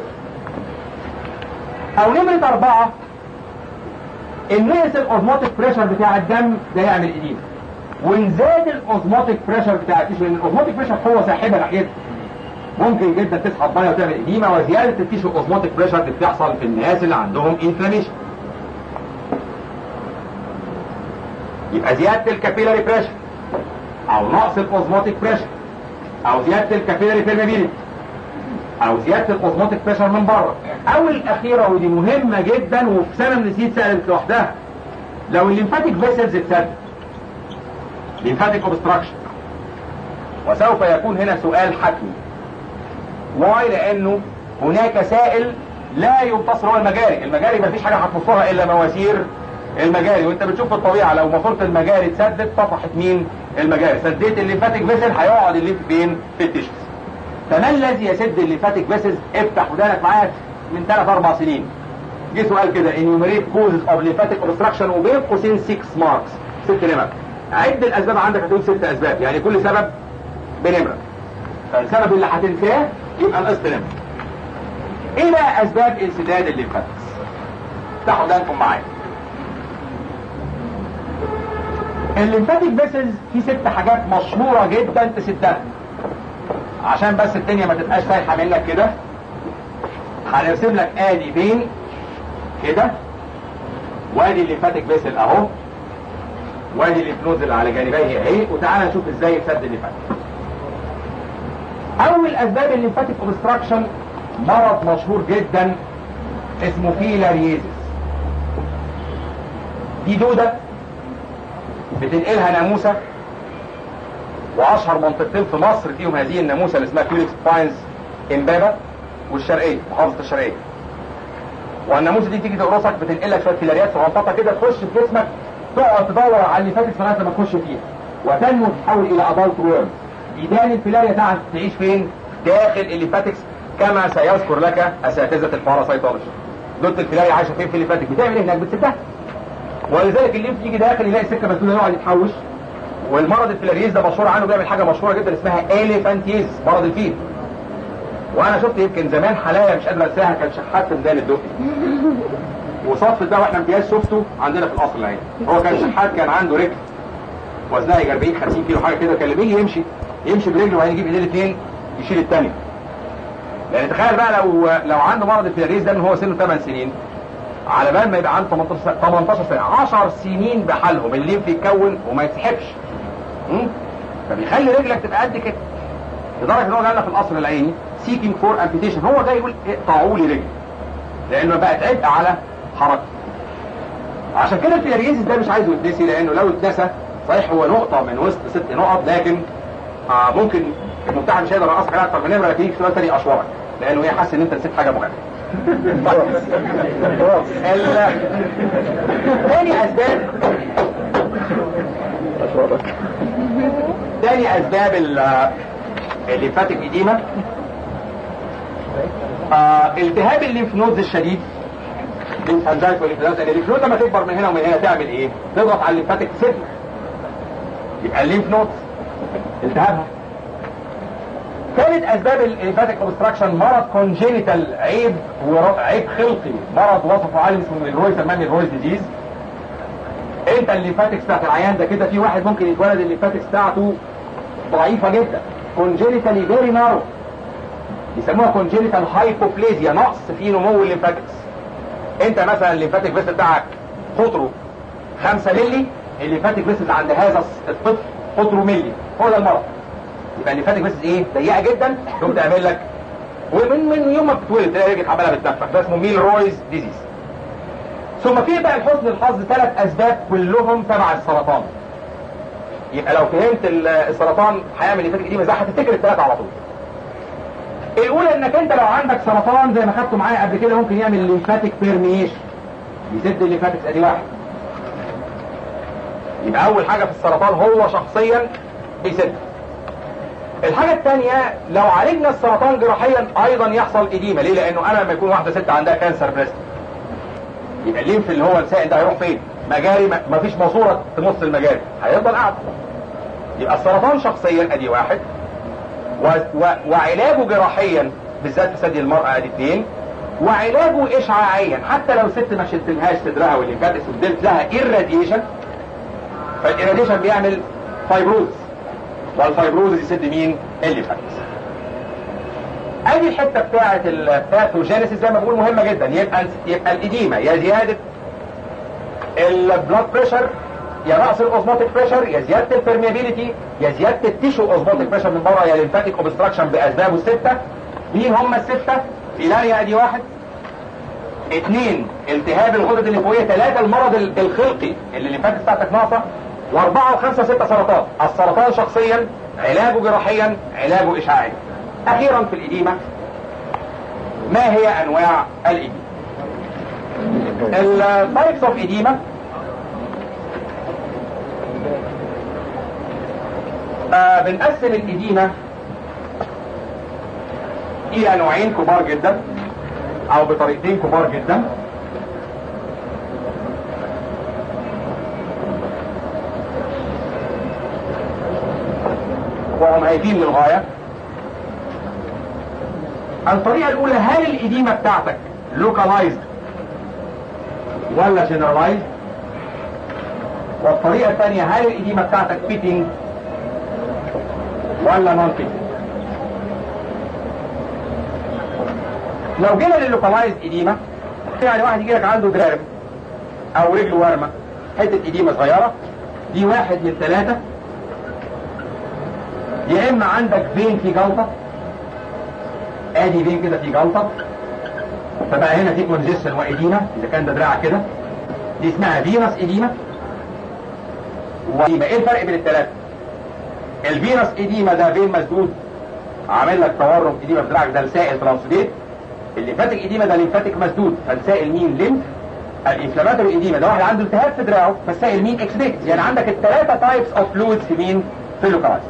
او نمرة اربعة ان نقص الاوزموتيك بريشر بتاع الدم ده يعمل اديمه وان زاد الاوزموتيك بريشر بتاع التيشو لان الاوزموتيك بريشر قوه ساحبه ناحيتها ممكن جدا تسحب ميه وتعمل اديمه وزياده التيشو اوزموتيك بريشر دي بتحصل في الناس اللي عندهم انفلاميشن يبقى زياده الكابيلاري بريشر او نقص الاوزموتيك بريشر او زياده الكابيلاري بيرميبيليتي او زياده الاوزموتيك بريشر من بره او الاخيره ودي مهمه جدا وفي سنه من السنين سالت لوحدها لو الليمفاتيك فيسلز اتسد ليمفاتيك اوبستراكشن وسوف يكون هنا سؤال حتمي واي لانه هناك سائل لا يمتص هو المجاري المجاري ما فيش حاجه هتمصها الا مواسير المجاري وانت بتشوف في الطبيعه لو ماسوره المجاري اتسدت طفحت مين المجاري سديت الليمفاتيك فيسل هيقعد الليمف فين في التشخيص فما الذي يسد الليمفاتيك فيسلز افتح ودانك معايا من 3 4 سنين جه سؤال كده انيوميريت كوزز اوف ليمفاتيك اوبستراكشن وبين قوسين 6 ماركس ست نمر عد الاسباب عندك هتقول ست اسباب يعني كل سبب بنمره فالسبب اللي هتنساه يبقى نقصت نمره ايه بقى اسباب انسداد الليمفاتكس افتحوا ودانكم معايا الليمفاتيك فيسلز في ست حاجات مشهوره جدا تسدها عشان بس الدنيا ما تبقاش سايحه منك كده هنرسم لك ادي بين كده وادي الليمفاتيك فيسل اهو وادي الليمفنود اللي على جانبيه اهي وتعالى نشوف ازاي يسد الليمفاتيك اول اسباب الليمفاتيك اوبستراكشن مرض مشهور جدا اسمه فيلاريزيس دي دوده بتنقلها ناموسه واشهر منطقتين في مصر فيهم هذه الناموسه اللي اسمها فيليكس باينز امبابه والشرقيه محافظه الشرقيه والناموسه دي تيجي تقرصك بتنقلك شويه فيلاريات صغنططه كده تخش في جسمك تقعد تدور على اللي فاتت لغايه لما تخش فيها وتنمو تتحول الى ادلت وورم ايدان الفيلاريا تعرف تعيش فين داخل الليفاتكس كما سيذكر لك اساتذه الباراسيتولوجي دوت الفيلاريا عايشه فين في الليفاتكس بتعمل ايه هناك بتسدها ولذلك الليمف يجي داخل يلاقي السكه مسدوده يقعد يتحوش والمرض الفيلاريز ده مشهور عنه بيعمل حاجه مشهوره جدا اسمها اليفانتيز مرض الفيل وانا شفت يمكن زمان حلايا مش قادر انساها كان شحات في ميدان الدقي وصف ده واحنا امتياز شفته عندنا في القصر العيني هو كان شحات كان عنده رجل وزنها يجي 40 50 كيلو حاجه كده كان لما يجي يمشي يمشي برجله وبعدين يجيب ايديه الاثنين يشيل الثانيه لان تخيل بقى لو لو عنده مرض الفيلاريز ده من هو سنه 8 سنين على بال ما يبقى عنده 18 سنه 18 سنه 10 سنين بحالهم الليمف يتكون وما يتسحبش م? فبيخلي رجلك تبقى قد كده لدرجه ان هو قال في القصر العيني سيكينج فور امبيتيشن هو جاي يقول اقطعوا لي رجلي لانه بقت عبء على حركته عشان كده الفياريزيس ده مش عايزه يتنسي لانه لو اتنسى صحيح هو نقطه من وسط ست نقط لكن آه ممكن الممتحن مش هيقدر ينقصك عليها اكتر من نمره لكن يجي سؤال تاني اشورك لانه هي حاسس ان انت نسيت حاجه مهمه تاني اسباب تاني اسباب الليمفاتيك ايديما آه التهاب الليمف نودز الشديد للفانجايت والليمفنود لان الليمف نود لما تكبر من هنا ومن هنا تعمل ايه؟ تضغط على الليمفاتيك سيل يبقى الليمف نود التهابها ثالث اسباب الليمفاتيك اوبستراكشن مرض كونجينيتال عيب عيب خلقي مرض وصفه عالم اسمه الروي سماه الروي ديزيز انت الليمفاتكس بتاعت العيان ده كده في واحد ممكن يتولد الليمفاتكس بتاعته ضعيفه جدا كونجينيتالي فيري نارو يسموها كونجينيتال هايبوبليزيا نقص في نمو الليمفاتكس انت مثلا الليمفاتيك فيسل بتاعك قطره 5 مللي الليمفاتيك فيسل عند هذا الطفل قطره مللي هو ده المرض يبقى الليمفاتيك فيسل ايه ضيقه جدا تقوم تعمل لك ومن من يوم ما بتتولد تلاقي رجلك عماله بتنفخ ده اسمه ميل رويز ديزيز ثم في بقى لحسن الحظ ثلاث اسباب كلهم تبع السرطان يبقى لو فهمت السرطان هيعمل ليمفاتيك ايديما ازاي هتفتكر الثلاثه على طول الاولى انك انت لو عندك سرطان زي ما خدته معايا قبل كده ممكن يعمل ليمفاتيك بيرميشن يسد الليمفاتكس ادي واحد يبقى اول حاجه في السرطان هو شخصيا بيسد الحاجة الثانية لو عالجنا السرطان جراحيا ايضا يحصل اديمة ليه لانه انا لما يكون واحدة ست عندها كانسر بريست يبقى الليمف اللي هو السائل ده هيروح فين مجاري ما- مفيش ماسوره تمص المجاري هيفضل قاعد يبقى السرطان شخصيا ادي واحد و... و... وعلاجه جراحيا بالذات في ثدي المرأة ادي اثنين وعلاجه اشعاعيا حتى لو ست ما شلتلهاش صدرها والليمفاتكس واديت لها irradiation فالإيراديشن بيعمل فايبروز والفايبروز يسد مين؟ الليمفاتكس ادي الحته بتاعه الباثوجينيسيس زي ما بقول مهمه جدا يبقى يبقى الاديمه يا زياده البلاد بريشر يا نقص الاوزموتيك بريشر يا زياده البرميابيليتي يا زياده التيشو اوزموتيك بريشر من بره يا ليمفاتيك اوبستراكشن باسبابه السته مين هم السته؟ فيلاريا ادي واحد اثنين التهاب الغدد الليمفاويه ثلاثه المرض ال- الخلقي اللي الليمفاتيك بتاعتك ناقصه واربعه وخمسه سته سرطان السرطان شخصيا علاجه جراحيا علاجه اشعاعيا اخيرا في الاديمه ما هي انواع الاديمه التايبس اوف اديمه آه بنقسم الاديمه الى نوعين كبار جدا او بطريقتين كبار جدا وهم هايفين للغايه الطريقه الاولى هل الاديمه بتاعتك لوكالايزد ولا جنرالايزد والطريقه الثانيه هل الاديمه بتاعتك فيتنج ولا نون فيتنج لو جينا لللوكالايزد اديمه يعني واحد يجي لك عنده درارم او رجله ورمه حته اديمه صغيره دي واحد من ثلاثه يا اما عندك فين في جلطه ادي فين كده في جلطه فبقى هنا في كونجيشن واديمه اذا كان ده دراع كده دي اسمها فينس اديمه واديمه ايه الفرق بين الثلاثه الفينس اديمه ده فين مسدود عامل لك تورم اديمه في دراعك ده السائل ترانسليت الليمفاتيك اديمه ده ليمفاتيك مسدود فالسائل مين ليمف الانفلاماتوري اديمه ده واحد عنده التهاب في دراعه فالسائل مين اكسديت يعني عندك الثلاثه تايبس اوف فلويدز في مين في اللوكالايز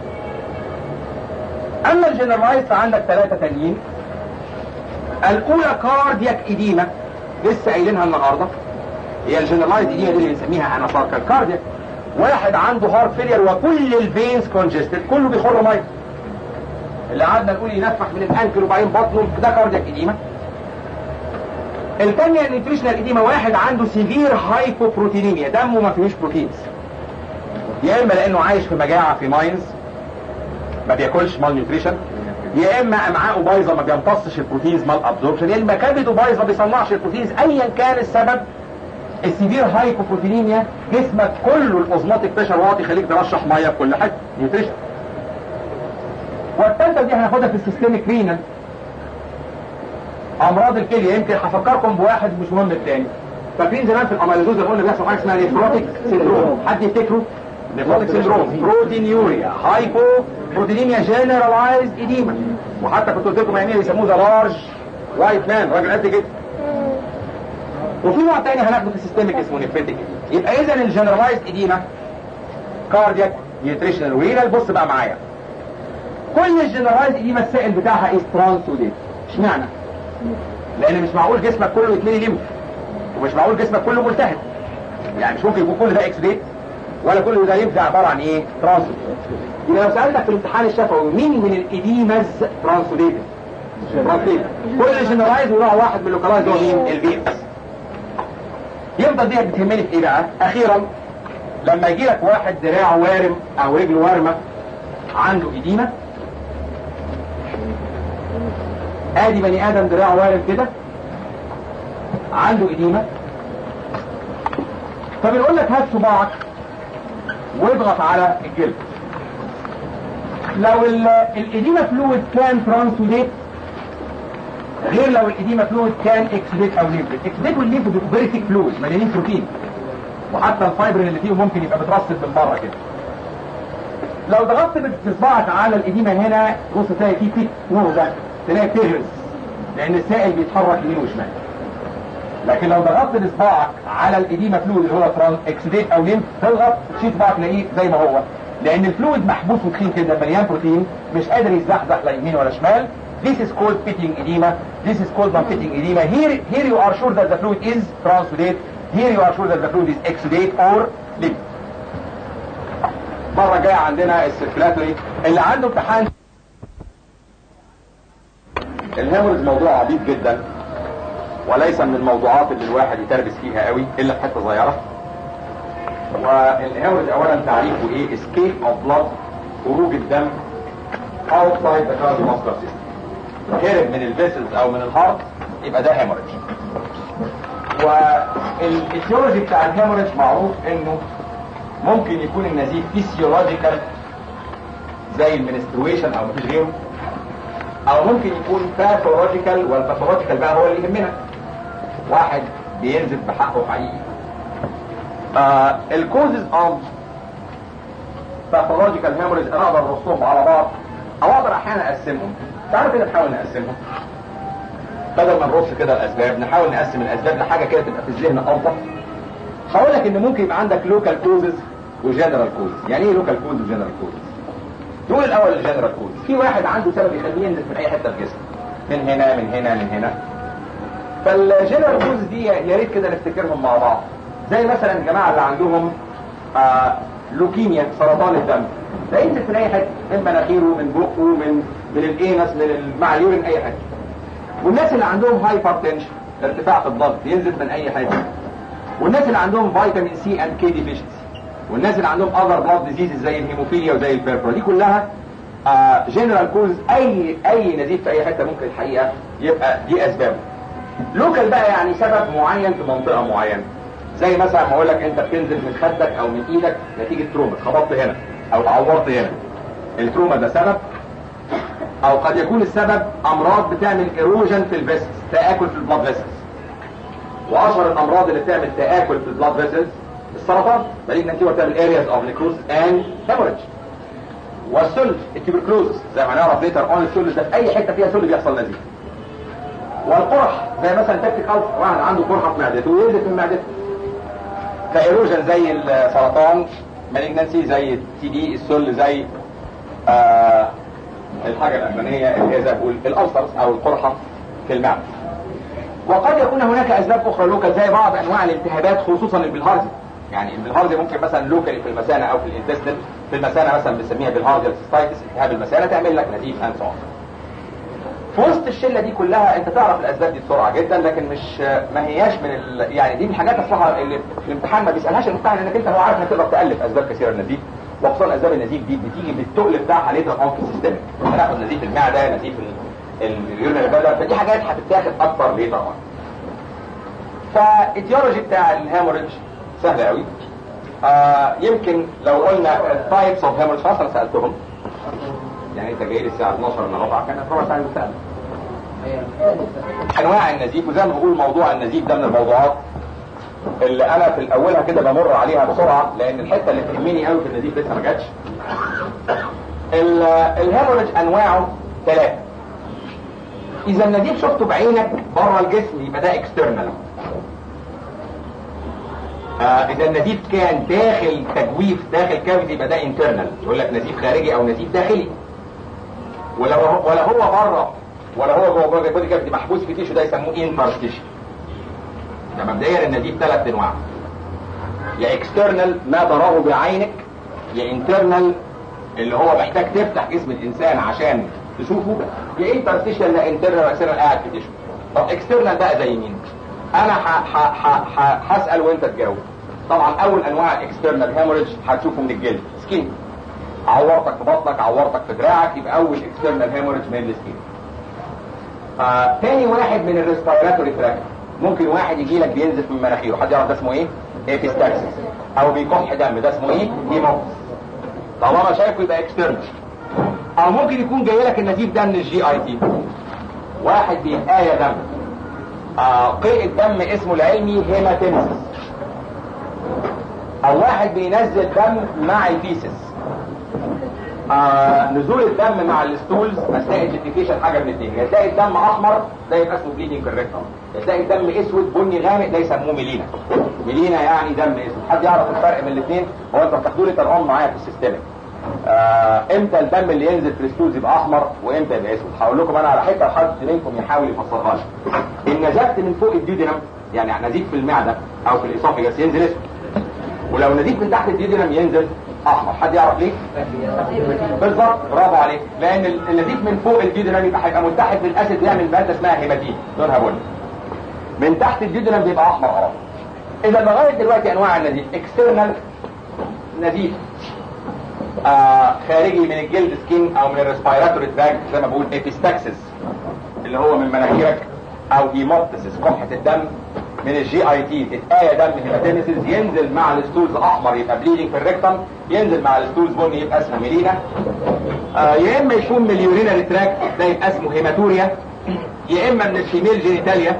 اما الجنرالايز فعندك ثلاثه تانيين الاولى كاردياك اديمه لسه قايلينها النهارده هي الجنرالايز اديمه دي اللي بنسميها اناساركال كاردياك واحد عنده هارت فيلير وكل الفينز كونجستد كله بيخر ميه اللي قعدنا نقول ينفخ من الانكل وبعدين بطنه ده كاردياك اديمه الثانيه النيوتريشنال اديمه واحد عنده سيفير هايبوبروتينيميا دمه ما فيهوش بروتينز يا اما لانه عايش في مجاعه في ماينز ما بياكلش مال نيوتريشن يا اما امعاءه بايظه ما بيمتصش البروتينز مال ابزوربشن يا اما كبده بايظه ما بيصنعش البروتينز ايا كان السبب السيفير هايبوبروتينيميا جسمك كله الاوزماتيك بريشر واطي يخليك ترشح ميه في كل حته نيوتريشن والثالثه دي هناخدها في السيستميك رينال امراض الكليه يمكن هفكركم بواحد مش مهم الثاني فاكرين زمان في الاميلوزوز اللي قلنا بيحصل حاجه اسمها نيفروتيك سيندروم حد يفتكره نيفروتيك سيندروم بروتينيوريا هايبو بروتينيميا جنرالايزد اديما وحتى كنت قلت لكم يعني بيسموه ذا لارج وايت مان راجل قد كده وفي نوع تاني هناخده في السيستميك اسمه نيفريتيك يبقى اذا الجنرالايزد اديما كاردياك نيوتريشنال ورينال بص بقى معايا كل الجنرالايز اديما السائل بتاعها از ترانسوديت اشمعنى؟ لان مش معقول جسمك كله يتملي ليمف ومش معقول جسمك كله ملتهب يعني مش ممكن يكون كل ده اكسديت ولا كل ده ليمف ده عباره عن ايه؟ ترانسوديت يبقى لو سالتك في الامتحان الشفوي مين من الاديماز ترانسوديت؟ ترانسوديت كل جنرالايز ونوع واحد من اللوكالايز هو مين؟ الفيروس يفضل دي بتهمني في ايه بقى؟ اخيرا لما يجي لك واحد دراعه وارم او رجله وارمه عنده اديمه ادي بني ادم دراعه وارم كده عنده اديمه فبنقول لك هات صباعك واضغط على الجلد لو ال- الاديمه فلويد كان ترانسوديت غير لو الاديمه فلويد كان اكسديت او ليمفيت اكسديت والليمف بيبقوا فيري ثيك فلويد مليانين بروتين وحتى الفايبرين اللي فيهم ممكن يبقى مترصد من بره كده لو ضغطت بصباعك على الاديمه هنا بص تلاقي فيه فيك نور ده تلاقي بتهرس لان السائل بيتحرك يمين وشمال لكن لو ضغطت بصباعك على الاديمه فلويد اللي هو تران اكسديت او ليمف تضغط تشيل صباعك تلاقيه زي ما هو لان الفلويد محبوس وتخين كده مليان بروتين مش قادر يزحزح لا يمين ولا شمال This is called pitting edema. This is called non-pitting edema. Here, here you are sure that the fluid is transudate here you are sure that the fluid is exudate or liquid المره الجايه عندنا السيركلاتوري اللي عنده امتحان الهيموريج موضوع عبيط جدا وليس من الموضوعات اللي الواحد يتربس فيها قوي الا في حته صغيره والهيموريج اولا تعريفه ايه escape of blood خروج الدم outside the cardiovascular system هرب من الفيسلز او من الهارت يبقى ده هيموريج والفسيولوجي بتاع الهيموريج معروف انه ممكن يكون النزيف فيسيولوجيكال زي المنسترويشن او مفيش غيره او ممكن يكون باثولوجيكال والباثولوجيكال بقى هو اللي يهمنا واحد بينزف بحقه حقيقي آه الكوزز اوف باثولوجيكال هيموريج انا اقدر ارصهم على بعض او اقدر احيانا اقسمهم تعالوا كده نحاول نقسمهم بدل ما نرص كده الاسباب نحاول نقسم الاسباب لحاجه كده تبقى في الذهن اوضح هقول لك ان ممكن يبقى عندك لوكال كوزز وجنرال كوزز يعني ايه لوكال كوز وجنرال كوزز دول الاول الجنرال كوز في واحد عنده سبب يخليه ينزل من اي حته في جسمه من هنا من هنا من هنا فالجنرال كوز دي يا ريت كده نفتكرهم مع بعض زي مثلا الجماعه اللي عندهم آه لوكيميا سرطان الدم ده ينزل من اي حته من مناخيره من بقه من من الانس من مع اليورين اي حته والناس اللي عندهم هايبر تنشن ارتفاع في الضغط ينزل من اي حته والناس اللي عندهم فيتامين سي اند كي ديفيشنسي والناس اللي عندهم اذر بلاد ديزيز زي الهيموفيليا وزي البيربرا دي كلها جنرال كوز اي اي نزيف في اي حته ممكن الحقيقه يبقى دي اسبابه لوكال بقى يعني سبب معين في منطقه معينه زي مثلا ما اقول لك انت بتنزل من خدك او من ايدك نتيجه تروما اتخبطت هنا او اتعورت هنا التروما ده سبب او قد يكون السبب امراض بتعمل ايروجن في الفيسلز تاكل في البلاد فيسلز واشهر الامراض اللي بتعمل تاكل في البلاد فيسلز السرطان مالين نتيجه بتعمل areas of necrosis and hemorrhage والسل التبركلوزس زي ما نعرف ليتر اون السل ده في اي حته فيها سل بيحصل نزيف والقرح زي مثلا تكتيك الف واحد عنده قرحه في معدته وينزف من معدته كايروجن زي السرطان مالجنسي زي التي دي السل زي آه الحاجه الاخرانيه اللي هي زي ما بقول الالسرز او القرحه في المعده وقد يكون هناك اسباب اخرى لوكال زي بعض انواع الالتهابات خصوصا البلهارزي يعني البلهارزي ممكن مثلا لوكالي في المثانه او في الانتستين في المثانه مثلا بنسميها بالهارزيال سيستايتس التهاب المثانه تعمل لك نزيف اند في وسط الشله دي كلها انت تعرف الاسباب دي بسرعه جدا لكن مش ما هياش من ال... يعني دي من الحاجات الصراحه اللي في الامتحان ما بيسالهاش الامتحان لانك انت هو عارف انك تقدر تالف اسباب كثيره للنزيف وخصوصا اسباب النزيف دي بتيجي بالتقل بتاعها ليتر اون في السيستم هناخد نزيف المعده نزيف اليورين بلد فدي حاجات هتتاخد اكبر ليتر اون فايديولوجي بتاع الهيموريدج سهل قوي آه يمكن لو قلنا التايبس اوف هيموريدج خلاص انا سالتهم يعني انت جاي لي الساعه 12 الا ربع كانت ربع ساعه بتسال انواع النزيف وزي ما بقول موضوع النزيف ده من الموضوعات اللي انا في الاولها كده بمر عليها بسرعه لان الحته اللي تهمني قوي في النزيف لسه ما جاتش الهيموريدج انواعه ثلاثه اذا النزيف شفته بعينك بره الجسم يبقى ده اكسترنال آه اذا النزيف كان داخل تجويف داخل كافيتي يبقى ده انترنال يقول لك نزيف خارجي او نزيف داخلي ولو هو ولا هو بره ولا هو جوه جوه البودي كافيتي محبوس في تيشو ده يسموه انترستيشن ده مبدئيا النزيف ثلاث انواع يا اكسترنال ما تراه بعينك يا انترنال اللي هو محتاج تفتح جسم الانسان عشان تشوفه يا انترستيشن لا انترنال اكسترنال قاعد في تيشو طب اكسترنال بقى زي مين؟ انا هسال وانت تجاوب طبعا اول انواع الاكسترنال هيموريدج هتشوفه من الجلد سكين عورتك في بطنك عورتك في دراعك يبقى اول اكسترنال هيموريدج من السكين آه تاني واحد من الريسبيراتوري تراكت ممكن واحد يجي لك بينزف من مناخيره حد يعرف ده اسمه ايه ايبيستاكسس او بيكح دم ده اسمه ايه هيموكس طالما شايفه يبقى اكسترنال او ممكن يكون جاي لك النزيف ده من الجي اي تي واحد بيبقى دم آه قيء الدم اسمه العلمي هيماتيمسيس او واحد بينزل دم مع الفيسس آه نزول الدم مع الستولز اثناء الجيتيفيشن حاجه من الاثنين يا تلاقي الدم احمر ده يبقى اسمه بليدنج كوريكتر يا تلاقي الدم اسود بني غامق ده يسموه ميلينا ميلينا يعني دم اسود حد يعرف الفرق بين الاثنين هو انت بتاخدوا لي ترقم معايا في السيستمك آه امتى الدم اللي ينزل في الستولز يبقى احمر وامتى يبقى اسود هقول لكم انا على حته حد منكم يحاول يفسرها لي ان نزفت من فوق الديودينم يعني نزيف في المعده او في الاسوفيجاس ينزل اسود ولو نزيف من تحت الديودينم ينزل احمر حد يعرف ليه بالظبط برافو عليك لان النزيف من فوق الديودينم يبقى هيبقى متحد بالاسيد يعمل ماده اسمها هيماتين لونها بني من تحت الديودينم بيبقى احمر على اذا لغايه دلوقتي انواع النزيف اكسترنال نزيف آه خارجي من الجلد سكين او من الريسبيراتوري تراك زي ما بقول ابيستاكسس اللي هو من مناخيرك او هيموبتسس قمحة الدم من الجي اي تي تتآية دم هيماتينيسيس ينزل مع الستولز احمر يبقى بليدنج في الريكتم ينزل مع الستولز بني يبقى اسمه ميلينا آه يا اما يكون من اليورينال تراك ده يبقى اسمه هيماتوريا يا اما من الفيميل جينيتاليا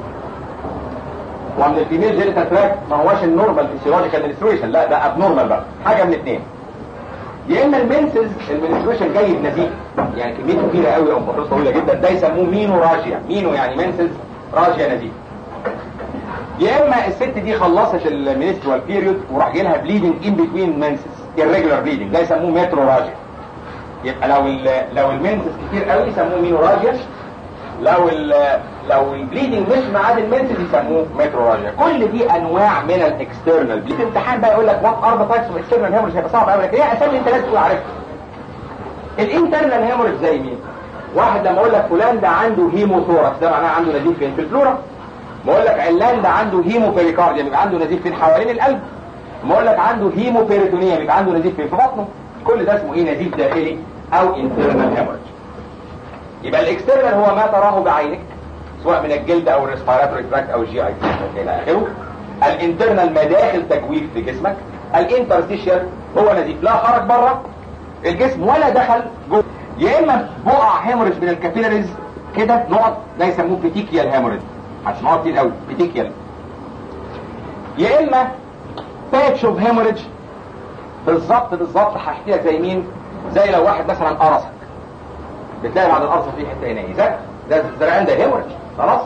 ومن الفيميل جينيتال تراك ما هواش النورمال فيسيولوجيكال منستريشن لا ده ابنورمال بقى حاجه من اثنين يا اما المنسز المنستريشن جاي بنزيف يعني كميته كبيره قوي او بحروف طويله جدا ده يسموه مينو راجيا مينو يعني منسز راجيا نزيف يا اما الست دي خلصت المينسترال بيريود وراح جاي لها بليدنج ان بتوين منسز irregular بليدنج ده يسموه مترو راجيا يبقى لو ال لو المنسز كتير قوي يسموه مينو راجيا لو ال لو البليدنج مش معاد المنسز يسموه مترو راجيا كل دي انواع من الاكسترنال بليد امتحان بقى يقول لك وات ار ذا تايبس اوف اكسترنال هيموريج هيبقى صعب قوي لكن هي اسامي انت لازم تكون عارفها الانترنال هيموريج زي مين واحد لما اقول لك فلان ده عنده هيموثوركس ده معناه عنده نزيف فين في الفلورا ما اقول لك علان ده عنده هيمو بيريكارديا يبقى عنده نزيف فين حوالين القلب ما اقول لك عنده هيمو بيريتونيا يبقى عنده نزيف فين في بطنه كل ده اسمه ايه نزيف داخلي او انترنال هيموريج يبقى الاكسترنال هو ما تراه بعينك سواء من الجلد او الريسبيراتوري تراكت او الجي اي تي الى اخره الانترنال مداخل تجويف في جسمك الانترستيشيال هو نزيف لا خرج بره الجسم ولا دخل جوه يا اما بقع هيموريج من الكابيلاريز كده نقط ده يسموه بيتيكيال هيموريج هتسمعوها كتير قوي بيتيكيال يا اما باتش اوف هيموريج بالظبط بالظبط هحكي لك زي مين زي لو واحد مثلا قرصك بتلاقي بعد القرصه في حته هنا زرع ده زرعان ده هيموريج خلاص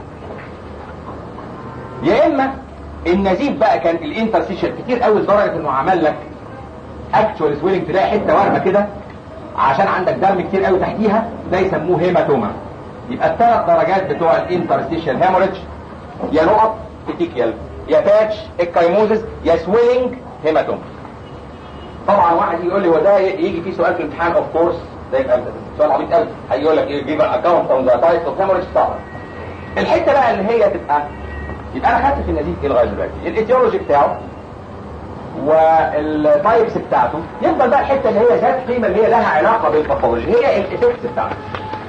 يا اما النزيف بقى كان الانترسيشن كتير قوي لدرجه انه عمل لك اكتوال سويلنج تلاقي حته وارمه كده عشان عندك دم كتير قوي تحتيها ده يسموه هيماتوما يبقى الثلاث درجات بتوع الانترستيشال هيموريج يا نقط بتيكيال يا باتش الكايموزس يا سويلنج هيماتوما طبعا واحد يقول لي هو ده يجي فيه سؤال في الامتحان اوف كورس ده يبقى سؤال عبيط قوي هيقول لك جيب اكونت اون ذا تايبس اوف هيموريج طبعا الحته بقى اللي هي تبقى يبقى انا خدت في النزيف ايه لغايه دلوقتي الايتيولوجي بتاعه والتايبس بتاعته يفضل بقى الحته اللي هي ذات قيمه اللي هي لها علاقه بالباثولوجي هي الايفكتس بتاعته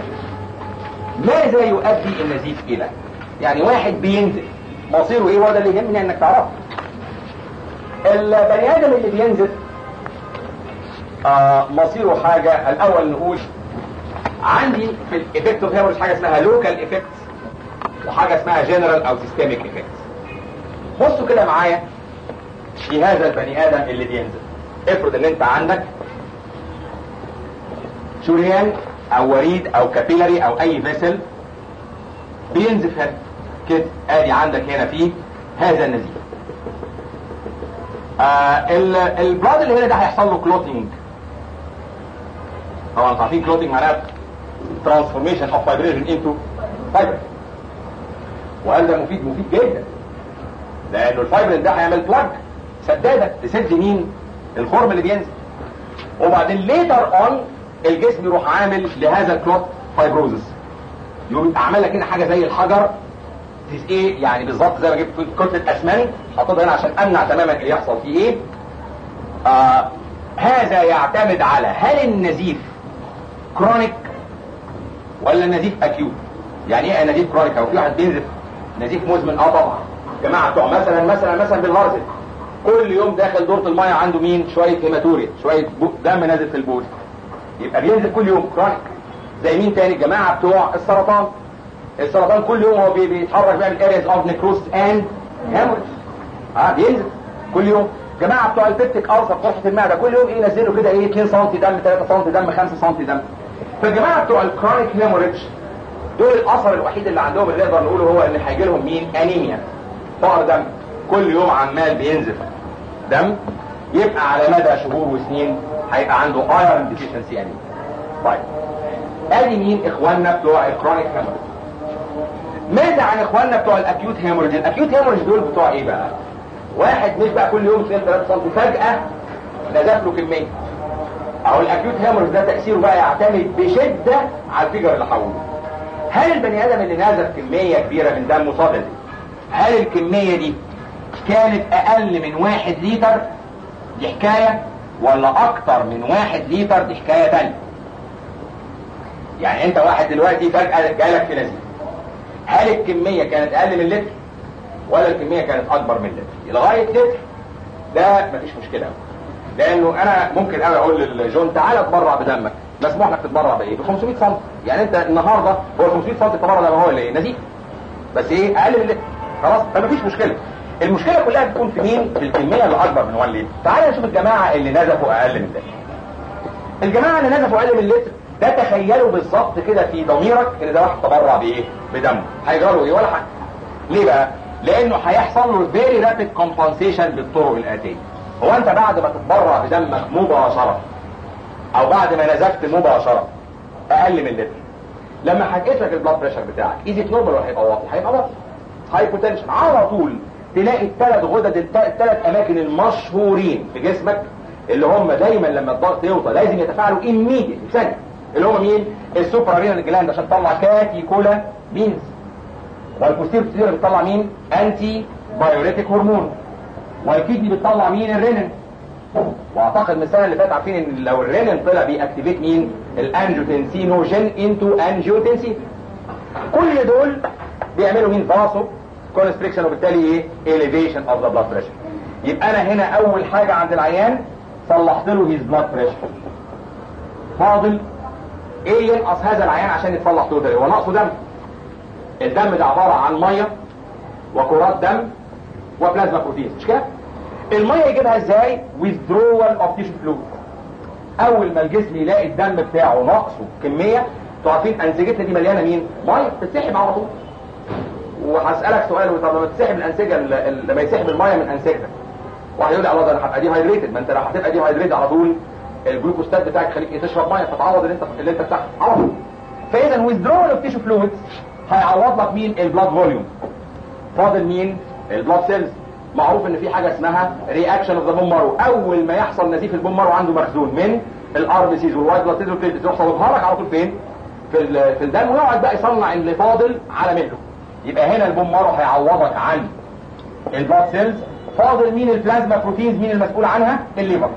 ماذا يؤدي النزيف الى يعني واحد بينزل مصيره ايه هو ده اللي يهمني انك تعرفه البني ادم اللي بينزل آه مصيره حاجه الاول نقول عندي في الايفكت اوف هيموريج حاجه اسمها لوكال ايفكتس وحاجه اسمها جنرال او سيستميك ايفكتس بصوا كده معايا في هذا البني ادم اللي بينزل افرض ان انت عندك شريان او وريد او كابيلاري او اي فيسل بينزف هنا كده ادي عندك هنا فيه هذا النزيف آه البلاد اللي هنا ده هيحصل له كلوتينج طبعا انتوا عارفين كلوتينج معناها ترانسفورميشن اوف فايبريشن انتو فايبر وقال ده مفيد مفيد جدا لانه الفايبرين ده هيعمل بلاج سداده تسد مين الخرم اللي بينزل وبعدين ليتر اون الجسم يروح عامل لهذا الكلوت فايبروزس يقوم عامل لك هنا حاجه زي الحجر ايه يعني بالظبط زي ما جبت كتله اسمنت حطيتها هنا عشان امنع تماما اللي يحصل فيه ايه آه هذا يعتمد على هل النزيف كرونيك ولا نزيف اكيوت يعني ايه نزيف كرونيك او في واحد بينزف نزيف مزمن اه طبعا جماعه بتوع مثلا مثلا مثلا بالهارزل كل يوم داخل دورة المية عنده مين شوية هيماتوريا شوية دم نازل في البول يبقى بينزل كل يوم كرونيك زي مين تاني الجماعة بتوع السرطان السرطان كل يوم هو بيتحرك بيعمل areas of necrosis and hemorrhage اه بينزل كل يوم جماعة بتوع البيبتيك ألسر قرحة المعدة كل يوم ايه ينزلوا كده ايه 2 سم دم 3 سم دم 5 سم دم فالجماعة بتوع الكرونيك هيموريدج دول الأثر الوحيد اللي عندهم اللي نقدر نقوله هو ان هيجي لهم مين انيميا فقر دم كل يوم عمال بينزف دم يبقى على مدى شهور وسنين هيبقى عنده ايرون ديفيشنسي انيميا طيب ادي مين اخواننا بتوع الكرونيك هيموريدج ماذا عن اخواننا بتوع الاكيوت هيموريج الاكيوت هيموريج دول بتوع ايه بقى واحد مش بقى كل يوم 2 3 سم فجاه نزف له كميه او الاكيوت هيموريج ده تاثيره بقى يعتمد بشده على الفيجر اللي حوله هل البني ادم اللي نزف كميه كبيره من دمه صدد هل الكميه دي كانت اقل من واحد لتر دي حكايه ولا اكتر من واحد لتر دي حكايه تانية يعني انت واحد دلوقتي فجاه جالك في نزيف هل الكميه كانت اقل من لتر ولا الكميه كانت اكبر من لتر لغايه لتر ده مفيش مشكله لانه انا ممكن قوي اقول لجون تعالى اتبرع بدمك مسموح لك تتبرع بايه ب 500 سم يعني انت النهارده هو 500 سم التبرع ده هو اللي ايه نزيف بس ايه اقل من لتر خلاص فمفيش مشكله المشكله كلها بتكون في مين في الكميه اللي اكبر من 1 لتر تعالى نشوف الجماعه اللي نزفوا اقل من لتر الجماعه اللي نزفوا اقل من لتر ده تخيلوا بالظبط كده في ضميرك ان ده واحد تبرع بايه بدمه هيجرى له ايه ولا حاجه ليه بقى لانه هيحصل له فيري رابيد كومبنسيشن بالطرق الاتيه هو انت بعد ما تتبرع بدمك مباشره او بعد ما نزفت مباشره اقل من لتر لما حكيت لك البلاد بريشر بتاعك ايزي نورمال ولا هيبقى واطي هيبقى واطي هايبوتنشن على طول تلاقي الثلاث غدد الثلاث اماكن المشهورين في جسمك اللي هم دايما لما الضغط يوطى لازم يتفاعلوا immediately ثانيه اللي هم مين السوبرا رينال جلاند عشان تطلع كاتي كولا بينز والبوستير بتطلع بتطلع مين انتي بايوريتيك هرمون والكيدني بتطلع مين الرينين واعتقد من السنه اللي فاتت عارفين ان لو الرينين طلع بيأكتيفيت مين الانجيوتنسينوجين انتو انجيوتنسين كل دول بيعملوا مين فاسو كونستريكشن وبالتالي ايه elevation اوف ذا بلاد بريشر يبقى انا هنا اول حاجه عند العيان صلحت له هيز بلاد بريشر فاضل ايه ينقص هذا العيان عشان يتصلح توتالي هو ناقصه دم الدم ده عباره عن ميه وكرات دم وبلازما بروتين مش كده الميه يجيبها ازاي withdrawal of tissue fluid اول ما الجسم يلاقي الدم بتاعه ناقصه كميه انتوا عارفين انسجتنا دي مليانه مين ميه بتتسحب على طول وهسالك سؤال طب لما تسحب الانسجه ال- لما يسحب الميه من انسجتك واحد يقول لي الله ده انا هبقى دي هايدريتد ما انت لو هتبقى دي هايدريتد على طول الجلوكوستات بتاعك خليك إيه تشرب ميه فتعوض اللي انت اللي انت بتاعك على طول فاذا withdrawal of tissue fluids هيعوض لك مين البلاد فوليوم فاضل مين البلاد سيلز معروف ان في حاجه اسمها رياكشن اوف ذا بون مارو اول ما يحصل نزيف البون مارو عنده مخزون من الار بي سيز والوايت بلاد سيلز والبليتلز يروح صوبها لك على طول فين في ال- في الدم ويقعد بقى يصنع اللي فاضل على مهله يبقى هنا البون مارو هيعوضك عن البلاد سيلز فاضل مين البلازما بروتينز مين المسؤول عنها الليفر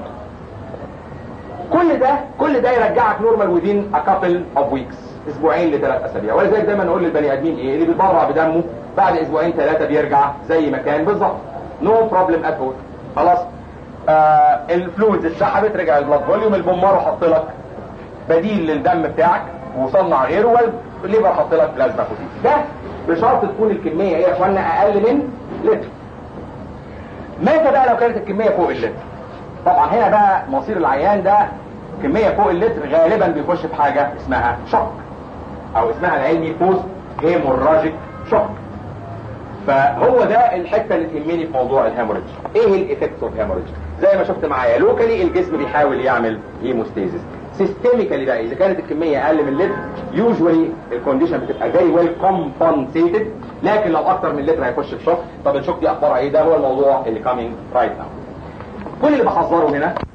كل ده كل ده يرجعك نورمال وذين ا كابل اوف ويكس اسبوعين لثلاث اسابيع ولذلك دايما نقول للبني ادمين ايه اللي بيتبرع بدمه بعد اسبوعين ثلاثه بيرجع زي ما كان بالظبط نو بروبلم ات اول خلاص آه الفلويدز اتسحبت رجع البلاد فوليوم البومارو حط لك بديل للدم بتاعك وصنع غيره والليفر حط لك بلازما بروتين ده بشرط تكون الكميه ايه يا اخوانا اقل من لتر ماذا بقى لو كانت الكميه فوق اللتر طبعا هنا بقى مصير العيان ده كمية فوق اللتر غالبا بيخش في حاجة اسمها شوك او اسمها العلمي بوست هيموراجيك شوك فهو ده الحته اللي تهمني في موضوع الهيموريدج ايه الايفكتس اوف هيموريدج زي ما شفت معايا لوكالي الجسم بيحاول يعمل هيموستيزيس سيستميكالي بقى اذا كانت الكميه اقل من لتر يوجوالي الكونديشن بتبقى فيري ويل كومبنسيتد لكن لو اكتر من لتر هيخش في شوك طب الشوك دي اخبارها ايه ده هو الموضوع اللي كامينج رايت ناو كل اللي بحذره هنا